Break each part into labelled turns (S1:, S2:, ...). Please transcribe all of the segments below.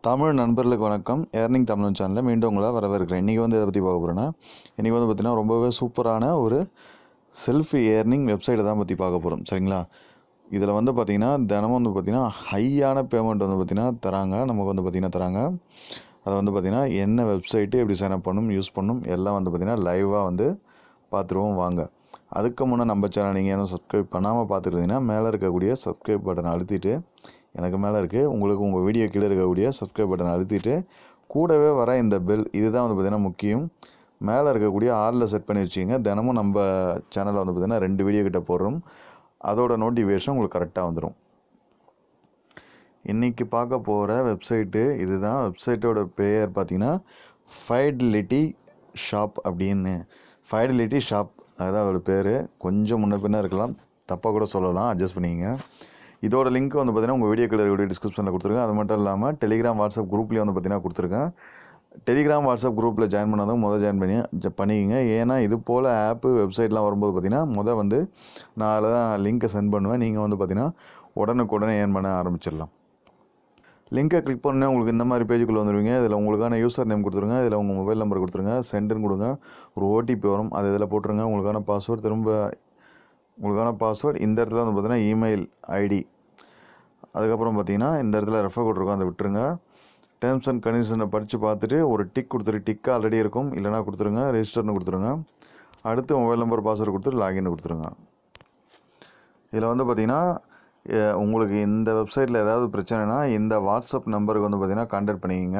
S1: தமிழ் நண்பர்களுக்கு வணக்கம் ஏர்னிங் தமிழ் சேனலில் மீண்டும் உங்களை வரவேற்கிறேன் இன்றைக்கி வந்து எதை பற்றி பார்க்க போகிறேன்னா இன்றைக்கி வந்து பார்த்திங்கன்னா ரொம்பவே சூப்பரான ஒரு செல்ஃப் ஏர்னிங் வெப்சைட்டை தான் பற்றி பார்க்க போகிறோம் சரிங்களா இதில் வந்து பார்த்திங்கன்னா தினமும் வந்து பார்த்திங்கன்னா ஹையான பேமெண்ட் வந்து பார்த்திங்கன்னா தராங்க நமக்கு வந்து பார்த்திங்கன்னா தராங்க அதை வந்து பார்த்திங்கன்னா என்ன வெப்சைட்டு எப்படி சைன் அப் பண்ணணும் யூஸ் பண்ணணும் எல்லாம் வந்து பார்த்திங்கன்னா லைவாக வந்து பார்த்துருவோம் வாங்க அதுக்கு முன்னே நம்ம சேனல் நீங்கள் இன்னும் சப்ஸ்கிரைப் பண்ணாமல் பார்த்துருந்தீங்கன்னா மேலே இருக்கக்கூடிய சப்ஸ்கிரைப் பட்டனை அழுத்திட்டு எனக்கு மேலே இருக்குது உங்களுக்கு உங்கள் வீடியோ கீழே இருக்கக்கூடிய சப்ஸ்கிரைப் பட்டனை அழுத்திட்டு கூடவே வர இந்த பெல் இதுதான் வந்து பார்த்திங்கன்னா முக்கியம் மேலே இருக்கக்கூடிய ஆறில் செட் பண்ணி வச்சிங்க தினமும் நம்ம சேனலில் வந்து பார்த்திங்கன்னா ரெண்டு வீடியோ கிட்ட போடுறோம் அதோட நோட்டிஃபிகேஷன் உங்களுக்கு கரெக்டாக வந்துடும் இன்றைக்கி பார்க்க போகிற வெப்சைட்டு இதுதான் வெப்சைட்டோட பெயர் பார்த்தீங்கன்னா ஃபைடிலிட்டி ஷாப் அப்படின்னு ஃபைடிலிட்டி ஷாப் அதுதான் அதோட பேர் கொஞ்சம் முன்ன பின்ன இருக்கலாம் தப்பாக கூட சொல்லலாம் அட்ஜஸ்ட் பண்ணிக்கங்க இதோட லிங்க் வந்து பார்த்தீங்கன்னா உங்கள் வீடியோ கலர் வீடியோ டிஸ்கிரிப்ஷனில் கொடுத்துருக்கேன் அது மட்டும் இல்லாமல் டெலிகிராம் வாட்ஸ்அப் குரூப்லேயே வந்து பார்த்தீங்கன்னா கொடுத்துருக்கேன் டெலிகிராம் வாட்ஸ்அப் குரூப்பில் ஜாயின் பண்ணாதான் முதல் ஜாயின் பண்ணி ஜ- பண்ணிக்கங்க ஏன்னா இது போல் ஆப்பு வெப்சைட்லாம் வரும்போது பார்த்தீங்கன்னா முதல் வந்து நான் அதில் தான் லிங்க்கை சென்ட் பண்ணுவேன் நீங்கள் வந்து பார்த்தீங்கன்னா உடனுக்குடனே ஏர்ன் பண்ண ஆரம்பிச்சிடலாம் லிங்கை கிளிக் பண்ணே உங்களுக்கு இந்த மாதிரி பேஜுக்குள்ளே வந்துடுவீங்க இதில் உங்களுக்கான யூசர் நேம் கொடுத்துருங்க இதில் உங்கள் மொபைல் நம்பர் கொடுத்துருங்க சென்டர்னு கொடுங்க ஒரு ஓடிபி வரும் அது இதில் போட்டுருங்க உங்களுக்கான பாஸ்வேர்டு திரும்ப உங்களுக்கான பாஸ்வேர்டு இந்த இடத்துல வந்து பார்த்தீங்கன்னா இமெயில் ஐடி அதுக்கப்புறம் பார்த்தீங்கன்னா இந்த இடத்துல ரெஃபர் கோட் இருக்கும் அதை விட்டுருங்க டேர்ம்ஸ் அண்ட் கண்டிஷனை படித்து பார்த்துட்டு ஒரு டிக் கொடுத்துரு டிக் ஆல்ரெடி இருக்கும் இல்லைனா கொடுத்துருங்க ரெஜிஸ்டர்னு கொடுத்துருங்க அடுத்து மொபைல் நம்பர் பாஸ்வேர்டு கொடுத்துட்டு லாகின் கொடுத்துருங்க இதில் வந்து பார்த்தீங்கன்னா எ- உங்களுக்கு இந்த வெப்சைட்டில் ஏதாவது பிரச்சனைனா இந்த வாட்ஸ்அப் நம்பருக்கு வந்து பார்த்தீங்கன்னா கான்டாக்ட் பண்ணிக்கங்க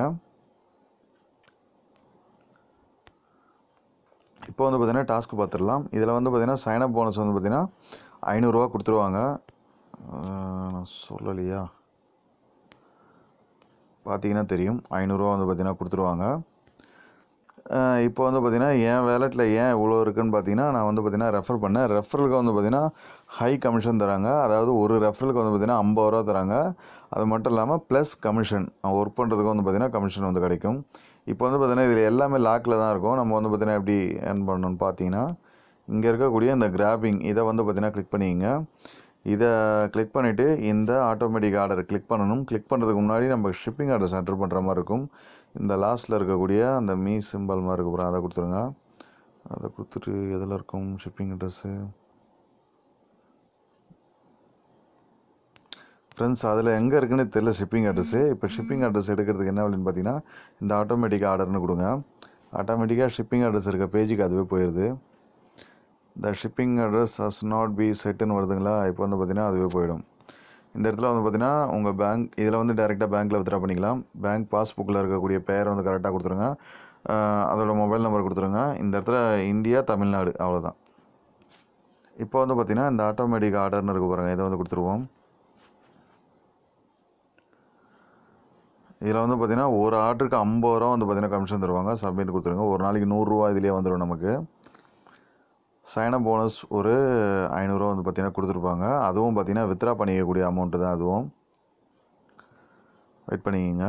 S1: இப்போ வந்து பார்த்தீங்கன்னா டாஸ்க் பார்த்துடலாம் இதில் வந்து பார்த்தீங்கன்னா சைனப் போனஸ் வந்து பார்த்தீங்கன்னா ஐநூறுரூவா கொடுத்துருவாங்க அஹ், நான் சொல்லலையா பார்த்தீங்கன்னா தெரியும் ஐநூறுரூவா வந்து பார்த்தீங்கன்னா கொடுத்துருவாங்க அஹ் இப்போ வந்து பார்த்தீங்கன்னா என் வேலெட்டில் ஏன் இவ்வளோ இருக்குன்னு பார்த்தீங்கன்னா நான் வந்து பார்த்தீங்கன்னா ரெஃபர் பண்ணேன் ரெஃபரலுக்கு வந்து பார்த்தீங்கன்னா ஹை கமிஷன் தராங்க அதாவது ஒரு ரெஃபரலுக்கு வந்து பார்த்தீங்கன்னா ஐம்பது ரூபா தராங்க அது மட்டும் இல்லாமல் ப்ளஸ் கமிஷன் ஒர்க் பண்ணுறதுக்கு வந்து பார்த்தீங்கன்னா கமிஷன் வந்து கிடைக்கும் இப்போ வந்து பார்த்தீங்கன்னா இதில் எல்லாமே லாக்கில் தான் இருக்கும் நம்ம வந்து பார்த்தீங்கன்னா எப்படி ஏர்ன் பண்ணணும்னு பார்த்தீங்கன்னா இங்கே இருக்கக்கூடிய இந்த கிராபிங் இதை வந்து பார்த்தீங்கன்னா கிளிக் பண்ணிக்கங்க இதை கிளிக் பண்ணிவிட்டு இந்த ஆட்டோமேட்டிக் ஆர்டர் கிளிக் பண்ணணும் கிளிக் பண்ணுறதுக்கு முன்னாடி நம்ம ஷிப்பிங் அட்ரஸ் என்டர் பண்ணுற மாதிரி இருக்கும் இந்த லாஸ்ட்டில் இருக்கக்கூடிய அந்த மீ சிம்பிள் மாதிரி இருக்கு பாருங்க, அதை கொடுத்துருங்க அதை கொடுத்துட்டு எதில் இருக்கும் ஷிப்பிங் அட்ரஸ்ஸு ஃப்ரெண்ட்ஸ் அதில் எங்கே இருக்குன்னு தெரியல ஷிப்பிங் அட்ரஸ்ஸு இப்போ ஷிப்பிங் அட்ரஸ் எடுக்கிறதுக்கு என்ன அப்படின்னு பார்த்தீங்கன்னா இந்த ஆட்டோமேட்டிக் ஆர்டர்னு கொடுங்க ஆட்டோமேட்டிக்காக ஷிப்பிங் அட்ரஸ் இருக்க பேஜுக்கு அதுவே போயிடுது இந்த shipping address has not be செட்டுன்னு வருதுங்களா இப்போ வந்து பார்த்தீங்கன்னா அதுவே போயிடும் இந்த இடத்துல வந்து பார்த்தீங்கன்னா உங்கள் பேங்க் இதில் வந்து டேரெக்டாக பேங்க்கில் வித்ரா பண்ணிக்கலாம் பேங்க் பாஸ்புக்கில் இருக்கக்கூடிய பெயரை வந்து கரெக்டாக கொடுத்துருங்க ஆஹ் அதோட மொபைல் நம்பர் கொடுத்துருங்க இந்த இடத்துல இந்தியா தமிழ்நாடு அவ்வளோதான் இப்போ வந்து பார்த்தீங்கன்னா இந்த ஆட்டோமேட்டிக் ஆர்டர்னு இருக்க பாருங்க இதை வந்து கொடுத்துருவோம் இதில் வந்து பார்த்தீங்கன்னா ஒரு ஆர்டருக்கு ஐம்பது ரூபா வந்து பார்த்தீங்கன்னா கமிஷன் தருவாங்க சப்மிட் கொடுத்துருங்க ஒரு நாளைக்கு நூறுரூவா இதுலேயே வந்துடும் நமக்கு சைனப் போனஸ் ஒரு ஐநூறுரூவா வந்து பார்த்தீங்கன்னா கொடுத்துருப்பாங்க அதுவும் பார்த்தீங்கன்னா வித்ரா பண்ணிக்கக்கூடிய அமௌண்ட்டு தான் அதுவும் வெயிட் பண்ணிக்கங்க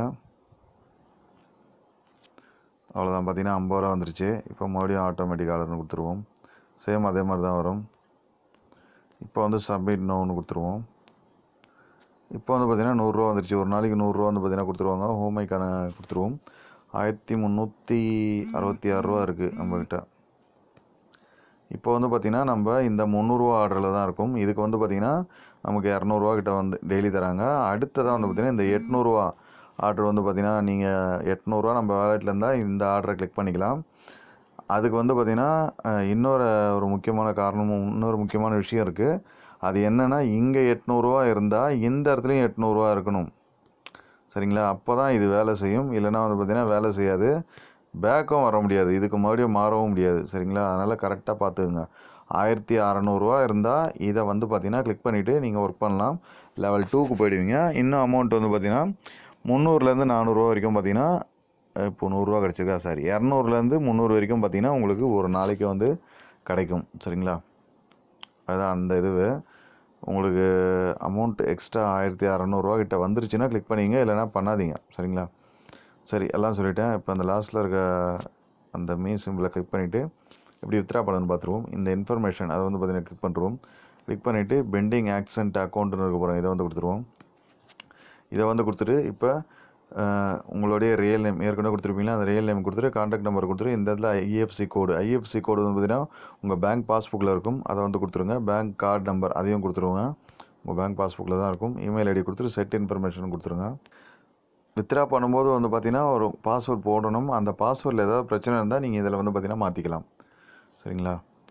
S1: அவ்வளோதான் பார்த்தீங்கன்னா ஐம்பது ரூபா வந்துருச்சு இப்போ மறுபடியும் ஆட்டோமேட்டிக் ஆர்டர்னு கொடுத்துருவோம் சேம் அதே மாதிரி தான் வரும் இப்போ வந்து சப்மிட் நோன்னு கொடுத்துருவோம் இப்போ வந்து பார்த்தீங்கன்னா நூறுரூவா வந்துருச்சு ஒரு நாளைக்கு நூறுரூவா வந்து பார்த்தீங்கன்னா கொடுத்துருவாங்க ஹோமைக்கான கொடுத்துருவோம் ஆயிரத்தி முந்நூற்றி அறுபத்தி ஆறுரூவா இருக்குது நம்மக்கிட்ட இப்போ வந்து பார்த்திங்கன்னா நம்ம இந்த முந்நூறுரூவா ஆர்டரில் தான் இருக்கும் இதுக்கு வந்து பார்த்திங்கன்னா நமக்கு இரநூறுவா கிட்ட வந்து டெய்லி தராங்க அடுத்ததாக வந்து பார்த்திங்கன்னா இந்த எட்நூறுவா ஆர்டர் வந்து பார்த்திங்கன்னா நீங்கள் எட்நூறுவா நம்ம வேலெட்டில் இருந்தால் இந்த ஆர்டரை கிளிக் பண்ணிக்கலாம் அதுக்கு வந்து பார்த்திங்கன்னா அஹ், இன்னொரு ஒரு முக்கியமான காரணமும் இன்னொரு முக்கியமான விஷயம் இருக்குது அது என்னென்னா இங்கே எட்நூறுவா இருந்தால் இந்த இடத்துலையும் எட்நூறுவா இருக்கணும் சரிங்களா அப்போ தான் இது வேலை செய்யும் இல்லைன்னா வந்து பார்த்திங்கன்னா வேலை செய்யாது பேக்கும் வர முடியாது இதுக்கு மறுபடியும் மாறவும் முடியாது சரிங்களா அதனால் கரெக்டாக பார்த்துக்குங்க ஆயிரத்தி அறநூறுவா இருந்தால் இதை வந்து பார்த்தீங்கன்னா கிளிக் பண்ணிவிட்டு நீங்கள் ஒர்க் பண்ணலாம் லெவல் டூக்கு போயிடுவீங்க இன்னும் அமௌண்ட் வந்து பார்த்தீங்கன்னா முந்நூறுலேருந்து நானூறுரூவா வரைக்கும் பார்த்தீங்கன்னா இப்போ நூறுரூவா கிடச்சிருக்கா சாரி இரநூறுலேருந்து முந்நூறு வரைக்கும் பார்த்தீங்கன்னா உங்களுக்கு ஒரு நாளைக்கு வந்து கிடைக்கும் சரிங்களா அதான் அந்த இது உங்களுக்கு அமௌண்ட் எக்ஸ்ட்ரா ஆயிரத்தி அறநூறுவா கிட்ட வந்துருச்சுன்னா கிளிக் பண்ணிங்க இல்லைன்னா பண்ணாதீங்க சரிங்களா சரி எல்லாம் சொல்லிட்டேன் இப்போ அந்த லாஸ்ட்டில் இருக்க அந்த மீ சிம்பிளை கிளிக் பண்ணிவிட்டு எப்படி வித்ரா பண்ணணும்னு பார்த்துருவோம் இந்த இன்ஃபர்மேஷன் அதை வந்து பார்த்தீங்கன்னா கிளிக் பண்ணுறோம் கிளிக் பண்ணிவிட்டு பெண்டிங் ஆக்சன்ட் அக்கௌண்ட்டுன்னு இருக்க போகிறோம் இதை வந்து கொடுத்துருவோம் இதை வந்து கொடுத்துட்டு இப்போ அஹ், உங்களுடைய ரியல் நேம் ஏற்கனவே கொடுத்துருப்பீங்களா அந்த ரியல் நேம் கொடுத்துட்டு கான்டாக்ட் நம்பர் கொடுத்துட்டு இந்த இடத்துல ஐஎஃப்சி கோடு ஐஎஃப்சி கோடு வந்து பார்த்தீங்கன்னா உங்கள் பேங்க் பாஸ்புக்கில் இருக்கும் அதை வந்து கொடுத்துருங்க பேங்க் கார்டு நம்பர் அதையும் கொடுத்துருங்க உங்கள் பேங்க் பாஸ்புக்கில் தான் இருக்கும் இமெயில் ஐடி கொடுத்துட்டு செட் இன்ஃபர்மேஷன் கொடுத்துருங்க வித்ரா பண்ணும்போது வந்து பார்த்தீங்கன்னா ஒரு பாஸ்வேர்ட் போடணும் அந்த பாஸ்வேர்டில் ஏதாவது பிரச்சனை இருந்தால் நீங்கள் இதில் வந்து பார்த்தீங்கன்னா மாற்றிக்கலாம் சரிங்களா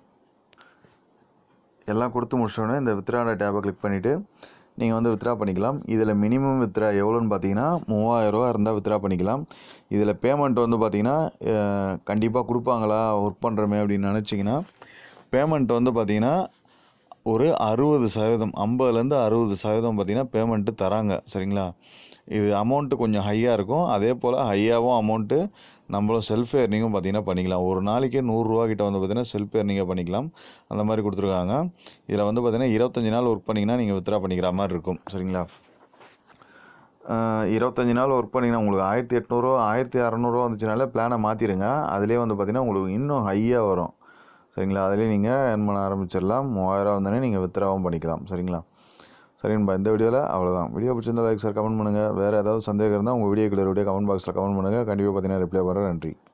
S1: எல்லாம் கொடுத்து முடிச்சோடனே இந்த வித்ரான டேபை கிளிக் பண்ணிவிட்டு நீங்கள் வந்து வித்ரா பண்ணிக்கலாம் இதில் மினிமம் வித்ரா எவ்வளோன்னு பார்த்தீங்கன்னா மூவாயிரரூவா இருந்தால் வித்ரா பண்ணிக்கலாம் இதில் பேமெண்ட் வந்து பார்த்தீங்கன்னா கண்டிப்பாக கொடுப்பாங்களா ஒர்க் பண்ணுறோமே அப்படின்னு நினச்சிங்கன்னா பேமெண்ட் வந்து பார்த்தீங்கன்னா ஒரு அறுபது சதவீதம் ஐம்பதுலேருந்து அறுபது சதவீதம் பார்த்தீங்கன்னா பேமெண்ட்டு தராங்க சரிங்களா இது அமௌண்ட்டு கொஞ்சம் ஹையாக இருக்கும் அதே போல் ஹையாகவும் அமௌண்ட்டு நம்மளும் செல்ஃப் ஏர்னிங்கும் பார்த்தீங்கன்னா பண்ணிக்கலாம் ஒரு நாளைக்கு நூறுரூவா கிட்ட வந்து பார்த்தீங்கன்னா செல்ஃப் ஏர்னிங்கை பண்ணிக்கலாம் அந்த மாதிரி கொடுத்துருக்காங்க இதில் வந்து பார்த்தீங்கன்னா இருபத்தஞ்சி நாள் ஒர்க் பண்ணிங்கன்னா நீங்கள் வித்ரா பண்ணிக்கிற மாதிரி இருக்கும் சரிங்களா அஹ் இருபத்தஞ்சி நாள் ஒர்க் பண்ணிங்கன்னா உங்களுக்கு ஆயிரத்தி எட்நூறுவா ஆயிரத்தி அறநூறுவா வந்துச்சுனாலே பிளானை மாற்றிடுங்க அதிலே வந்து பார்த்தீங்கன்னா உங்களுக்கு இன்னும் ஹையாக வரும் சரிங்களா அதிலே நீங்கள் ஏர்ன் பண்ண ஆரம்பிச்சிடலாம் மூவாயிரம் வந்தோடனே நீங்கள் வித்ராவும் பண்ணிக்கலாம் சரிங்களா சரிங்கப்பா இந்த வீடியோவில் அவ்வளோதான் வீடியோ பிடிச்சிருந்தா லைக் சார் கமெண்ட் பண்ணுங்கள் வேறு ஏதாவது சந்தேகம் இருந்தால் உங்கள் வீடியோ வீடியோ கமெண்ட் பாக்ஸில் கமெண்ட் பண்ணுங்கள் கண்டிப்பாக பார்த்தீங்கன்னா ரிப்ளை பண்ணுறேன் நன்றி